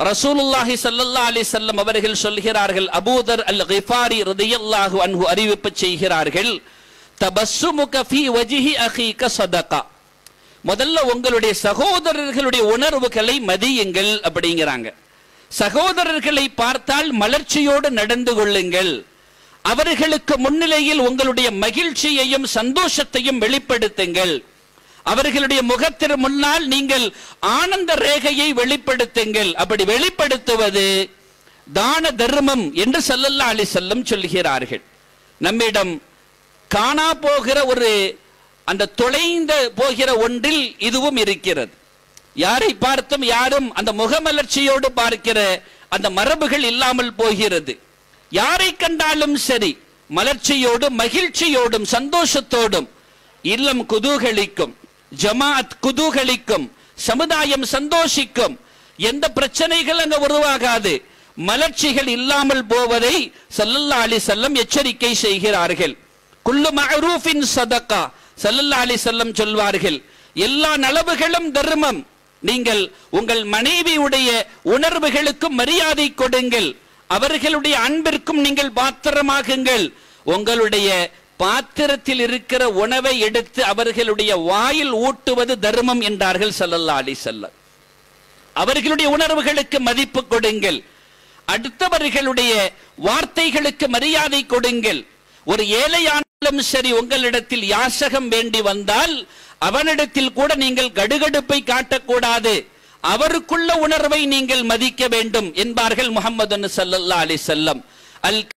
ரசூலுல்லாஹி ஸல்லல்லாஹு அலைஹி வஸல்லம் அவர்கள் சொல்கிறார்கள் அபூதர் அல் கிஃபாரி ரலியல்லாஹு அன்ஹு அறிவிப்பு செய்கிறார்கள் தபஸ்ஸுமுக ஃபீ வஜ்ஹி அகீக சதகா முதல்ல உங்களுடைய சகோதரர்களுடைய உணர்வுகளை மதியுங்கள் அப்படிங்கிறாங்க சகோதரர்களை பார்த்தால் மலர்ச்சியோடு நடந்து கொள்ளுங்கள் அவர்களுக்கு முன்னிலையில் உங்களுடைய மகிழ்ச்சியையும் சந்தோஷத்தையும் வெளிப்படுத்துங்கள் அவர்களுடைய முகத்திற்கு முன்னால் நீங்கள் ஆனந்த ரேகையை வெளிப்படுத்துங்கள் அப்படி வெளிப்படுத்துவது தான தர்மம் என்று சல்லல்லா அலி செல்லம் சொல்கிறார்கள் நம்மிடம் காணா போகிற ஒரு அந்த தொலைந்த போகிற ஒன்றில் இதுவும் இருக்கிறது யாரை பார்த்தும் யாரும் அந்த முகமலர்ச்சியோடு பார்க்கிற அந்த மரபுகள் இல்லாமல் போகிறது யாரை கண்டாலும் சரி மலர்ச்சியோடும் மகிழ்ச்சியோடும் சந்தோஷத்தோடும் இல்லம் குதூகலிக்கும் ஜமாத் குதூகலிக்கும் சமுதாயம் சந்தோஷிக்கும் எந்த பிரச்சனைகள் அங்க உருவாகாது மலர்ச்சிகள் இல்லாமல் போவதை சல்லல்லா அலி செல்லம் எச்சரிக்கை செய்கிறார்கள் குல்லு மஅரூஃபின் சதகா சல்லல்லா அலி செல்லம் சொல்வார்கள் எல்லா நலவுகளும் தர்மம் நீங்கள் உங்கள் மனைவியுடைய உணர்வுகளுக்கும் மரியாதை கொடுங்கள் அவர்களுடைய அன்பிற்கும் நீங்கள் பாத்திரமாகுங்கள் உங்களுடைய பாத்திரத்தில் இருக்கிற உணவை எடுத்து அவர்களுடைய வாயில் ஊட்டுவது தர்மம் என்றார்கள் சல்லல்லா அலி செல்லம் அவர்களுடைய உணர்வுகளுக்கு மதிப்பு கொடுங்கள் அடுத்தவர்களுடைய வார்த்தைகளுக்கு மரியாதை கொடுங்கள் ஒரு ஏழையானாலும் சரி உங்களிடத்தில் யாசகம் வேண்டி வந்தால் அவனிடத்தில் கூட நீங்கள் கடுகடுப்பை காட்டக்கூடாது அவருக்குள்ள உணர்வை நீங்கள் மதிக்க வேண்டும் என்பார்கள் முகமது சல்லல்லா அலி செல்லம் அல்